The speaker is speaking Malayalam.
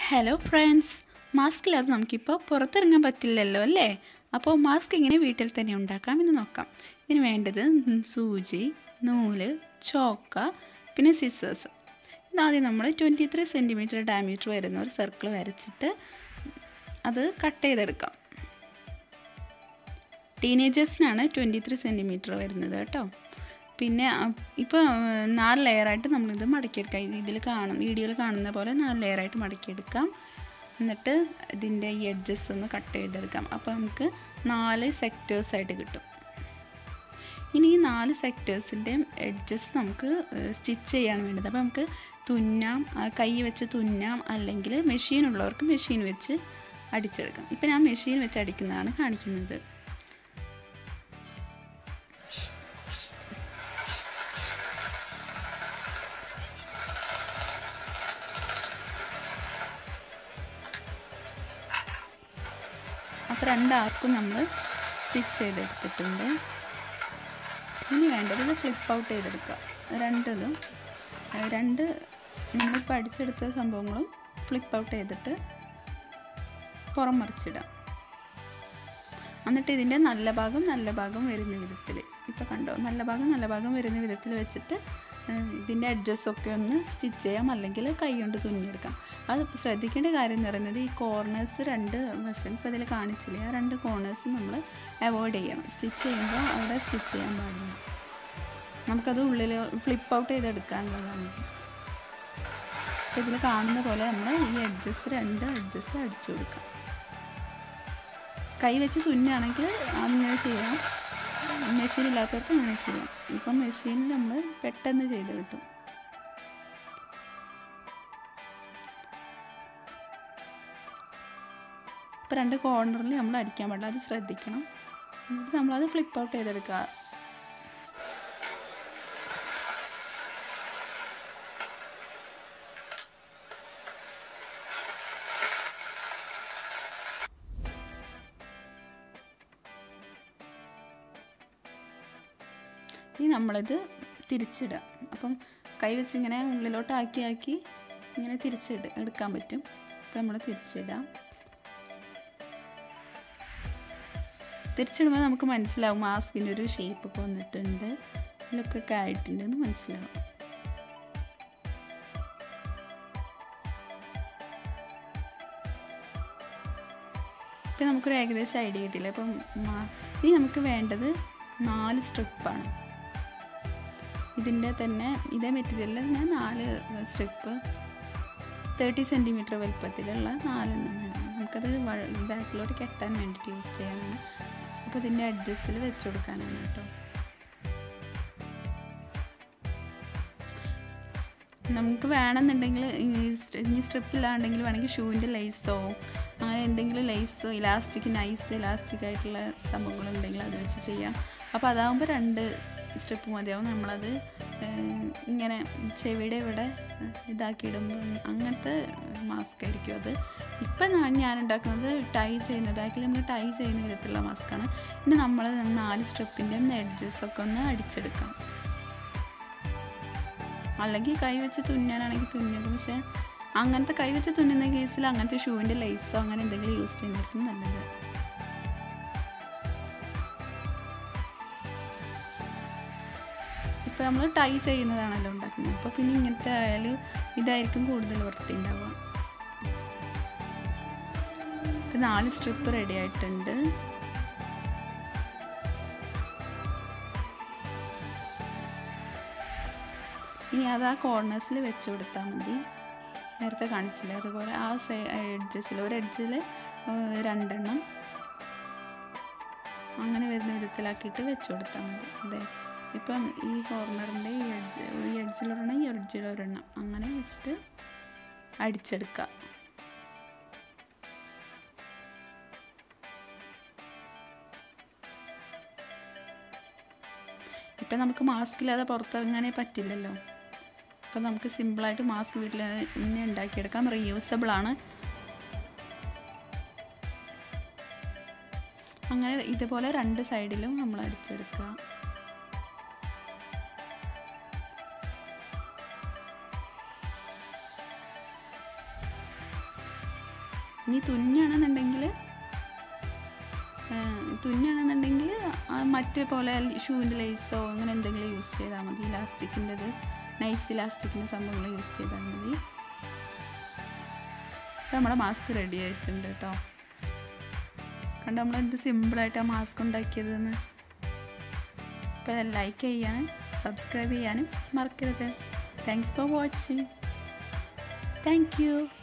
ഹലോ ഫ്രണ്ട്സ് മാസ്ക് ഇല്ലാതെ നമുക്കിപ്പോൾ പുറത്തിറങ്ങാൻ പറ്റില്ലല്ലോ അല്ലേ അപ്പോൾ മാസ്ക് എങ്ങനെ വീട്ടിൽ തന്നെ ഉണ്ടാക്കാം എന്ന് നോക്കാം ഇതിന് വേണ്ടത് സൂചി നൂല് ചോക്ക പിന്നെ സിസേഴ്സ് ഇതാദ്യം നമ്മൾ ട്വൻറ്റി ത്രീ സെൻറ്റിമീറ്റർ ഡയമീറ്റർ വരുന്ന ഒരു സർക്കിൾ വരച്ചിട്ട് അത് കട്ട് ചെയ്തെടുക്കാം ടീനേജേഴ്സിനാണ് ട്വൻറ്റി ത്രീ സെൻറ്റിമീറ്റർ വരുന്നത് കേട്ടോ പിന്നെ ഇപ്പോൾ നാല് ലെയറായിട്ട് നമ്മളിത് മടക്കിയെടുക്കാം ഇതിൽ കാണും വീഡിയോയിൽ കാണുന്ന പോലെ നാല് ലെയറായിട്ട് മടക്കിയെടുക്കാം എന്നിട്ട് ഇതിൻ്റെ ഈ എഡ്ജസ് ഒന്ന് കട്ട് ചെയ്തെടുക്കാം അപ്പോൾ നമുക്ക് നാല് സെക്ടേഴ്സായിട്ട് കിട്ടും ഇനി ഈ നാല് സെക്ടേഴ്സിൻ്റെയും എഡ്ജസ് നമുക്ക് സ്റ്റിച്ച് ചെയ്യാണ് വേണ്ടത് അപ്പോൾ നമുക്ക് തുന്നാം കൈ വെച്ച് തുന്നാം അല്ലെങ്കിൽ മെഷീൻ ഉള്ളവർക്ക് മെഷീൻ വെച്ച് അടിച്ചെടുക്കാം ഇപ്പം ഞാൻ മെഷീൻ വെച്ച് അടിക്കുന്നതാണ് കാണിക്കുന്നത് അപ്പോൾ രണ്ടാർക്കും നമ്മൾ സ്റ്റിച്ച് ചെയ്തെടുത്തിട്ടുണ്ട് ഇനി വേണ്ടത് ഇത് ഫ്ലിപ്പ് ഔട്ട് ചെയ്തെടുക്കുക രണ്ടതും രണ്ട് നമ്മളിപ്പോൾ അടിച്ചെടുത്ത സംഭവങ്ങളും ഫ്ലിപ്പ് ഔട്ട് ചെയ്തിട്ട് പുറം മറിച്ചിടാം എന്നിട്ട് ഇതിൻ്റെ നല്ല ഭാഗം നല്ല ഭാഗം വരുന്ന വിധത്തിൽ ഇപ്പോൾ കണ്ടോ നല്ല ഭാഗം നല്ല ഭാഗം വരുന്ന വിധത്തിൽ വെച്ചിട്ട് ഇതിൻ്റെ അഡ്ജസ്റ്റൊക്കെ ഒന്ന് സ്റ്റിച്ച് ചെയ്യാം അല്ലെങ്കിൽ കൈ കൊണ്ട് തുന്നിയെടുക്കാം അത് ശ്രദ്ധിക്കേണ്ട കാര്യം എന്ന് പറയുന്നത് ഈ കോർണേഴ്സ് രണ്ട് വശം ഇപ്പോൾ ഇതിൽ കാണിച്ചില്ലേ ആ രണ്ട് കോർണേഴ്സ് നമ്മൾ അവോയ്ഡ് ചെയ്യണം സ്റ്റിച്ച് ചെയ്യുമ്പോൾ അവിടെ സ്റ്റിച്ച് ചെയ്യാൻ പാടില്ല നമുക്കത് ഉള്ളിൽ ഫ്ലിപ്പ് ഔട്ട് ചെയ്തെടുക്കാനുള്ളതാണ് അപ്പോൾ ഇതിൽ കാണുന്ന പോലെ നമ്മൾ ഈ അഡ്ജസ്റ്റ് രണ്ട് അഡ്ജസ്റ്റ് അടിച്ചു കൊടുക്കാം കൈ വെച്ച് തുന്നുകയാണെങ്കിൽ അങ്ങനെ ചെയ്യാം മെഷീൻ ഇല്ലാത്തവർക്ക് അങ്ങനെ ചെയ്യാം ഇപ്പം മെഷീനിൽ നമ്മൾ പെട്ടെന്ന് ചെയ്ത് കിട്ടും ഇപ്പം രണ്ട് കോർണറിൽ നമ്മൾ അടിക്കാൻ പാടില്ല അത് ശ്രദ്ധിക്കണം എന്നിട്ട് നമ്മളത് ഫ്ലിപ്പ് ഔട്ട് ചെയ്തെടുക്കുക ഇനി നമ്മളിത് തിരിച്ചിടുക അപ്പം കൈ വെച്ച് ഇങ്ങനെ ഉള്ളിലോട്ട് ആക്കി ആക്കി ഇങ്ങനെ തിരിച്ചിട് എടുക്കാൻ പറ്റും അപ്പം നമ്മൾ തിരിച്ചിടാം തിരിച്ചിടുമ്പോൾ നമുക്ക് മനസ്സിലാവും മാസ്കിൻ്റെ ഒരു ഷേപ്പ് ഒക്കെ വന്നിട്ടുണ്ട് ലുക്കൊക്കെ ആയിട്ടുണ്ട് എന്ന് മനസ്സിലാവും ഇപ്പം നമുക്കൊരു ഏകദേശം ഐഡിയ കിട്ടില്ല അപ്പം ഇനി നമുക്ക് വേണ്ടത് നാല് സ്ട്രിപ്പാണ് ഇതിൻ്റെ തന്നെ ഇതേ മെറ്റീരിയലിൽ ഞാൻ നാല് സ്ട്രിപ്പ് തേർട്ടി സെൻറ്റിമീറ്റർ വലുപ്പത്തിലുള്ള നാലെണ്ണം വേണം നമുക്കത് ബാക്കിലോട്ട് കെട്ടാൻ വേണ്ടിയിട്ട് യൂസ് ചെയ്യാനാണ് അപ്പോൾ ഇതിൻ്റെ അഡ്ജസ്റ്റിൽ വെച്ച് കൊടുക്കാനാണ് കേട്ടോ നമുക്ക് വേണമെന്നുണ്ടെങ്കിൽ ഇനി സ്ട്രിപ്പില്ലാണ്ടെങ്കിൽ വേണമെങ്കിൽ ഷൂവിൻ്റെ ലൈസോ അങ്ങനെ എന്തെങ്കിലും ലൈസോ ഇലാസ്റ്റിക് നൈസ് ഇലാസ്റ്റിക് ആയിട്ടുള്ള സംഭവങ്ങളുണ്ടെങ്കിൽ അത് വെച്ച് ചെയ്യാം അപ്പോൾ അതാകുമ്പോൾ രണ്ട് സ്ട്രിപ്പ് മതിയാവും നമ്മളത് ഇങ്ങനെ ചെവിയുടെ ഇവിടെ ഇതാക്കിയിടുമ്പോൾ അങ്ങനത്തെ മാസ്ക് ആയിരിക്കും അത് ഇപ്പം ഞാൻ ഞാൻ ഉണ്ടാക്കുന്നത് ടൈ ചെയ്യുന്ന ബാക്കിൽ നമ്മൾ ടൈ ചെയ്യുന്ന വിധത്തിലുള്ള മാസ്കാണ് ഇനി നമ്മൾ നാല് സ്ട്രിപ്പിൻ്റെയും എഡ്ജസൊക്കെ ഒന്ന് അടിച്ചെടുക്കാം അല്ലെങ്കിൽ കൈ വെച്ച് തുന്നാനാണെങ്കിൽ തുന്നിയത് പക്ഷേ അങ്ങനത്തെ കൈ വെച്ച് തുന്നുന്ന കേസിൽ അങ്ങനത്തെ ഷൂവിൻ്റെ ലൈസോ അങ്ങനെ എന്തെങ്കിലും യൂസ് ചെയ്യുന്നതായിരിക്കും നല്ലത് ഇപ്പോൾ നമ്മൾ ടൈ ചെയ്യുന്നതാണല്ലോ ഉണ്ടാക്കുന്നത് അപ്പോൾ പിന്നെ ഇങ്ങനത്തെ ആയാലും ഇതായിരിക്കും കൂടുതൽ വൃത്തി ഉണ്ടാവുക ഇപ്പം നാല് സ്ട്രിപ്പ് റെഡി ആയിട്ടുണ്ട് ഇനി അത് ആ കോർണേഴ്സിൽ വെച്ച് കൊടുത്താൽ മതി നേരത്തെ കാണിച്ചില്ലേ അതുപോലെ ആ സൈ എഡ്ജസിൽ ഒരു എഡ്ജിൽ രണ്ടെണ്ണം അങ്ങനെ വരുന്ന വിധത്തിലാക്കിയിട്ട് വെച്ച് കൊടുത്താൽ മതി അതെ ഇപ്പം ഈ കോർണറിൻ്റെ ഈ എഡ്ജ് ഈ എഡ്ജിലൊരെണ്ണം ഈ എഡ്ജിലൊരെണ്ണം അങ്ങനെ വെച്ചിട്ട് അടിച്ചെടുക്കുക ഇപ്പം നമുക്ക് മാസ്ക് ഇല്ലാതെ പുറത്തിറങ്ങാനേ പറ്റില്ലല്ലോ അപ്പം നമുക്ക് സിമ്പിളായിട്ട് മാസ്ക് വീട്ടിൽ തന്നെ ഉണ്ടാക്കിയെടുക്കാം റീയൂസബിൾ ആണ് അങ്ങനെ ഇതുപോലെ രണ്ട് സൈഡിലും നമ്മൾ അടിച്ചെടുക്കുക ഇനി തുന്നാണെന്നുണ്ടെങ്കിൽ തുന്നാണെന്നുണ്ടെങ്കിൽ മറ്റേ പോലെ ഷൂവിൻ്റെ ലേസോ അങ്ങനെ എന്തെങ്കിലും യൂസ് ചെയ്താൽ മതി ഇലാസ്റ്റിക്കിൻ്റെത് നൈസ് ഇലാസ്റ്റിക്കിൻ്റെ സംഭവങ്ങൾ യൂസ് ചെയ്താൽ മതി ഇപ്പം നമ്മുടെ മാസ്ക് റെഡി ആയിട്ടുണ്ട് കേട്ടോ കണ്ടോ നമ്മൾ എന്ത് സിമ്പിളായിട്ട് ആ മാസ്ക് ഉണ്ടാക്കിയതെന്ന് അപ്പോൾ ലൈക്ക് ചെയ്യാനും സബ്സ്ക്രൈബ് ചെയ്യാനും മറക്കരുത് thanks for watching thank U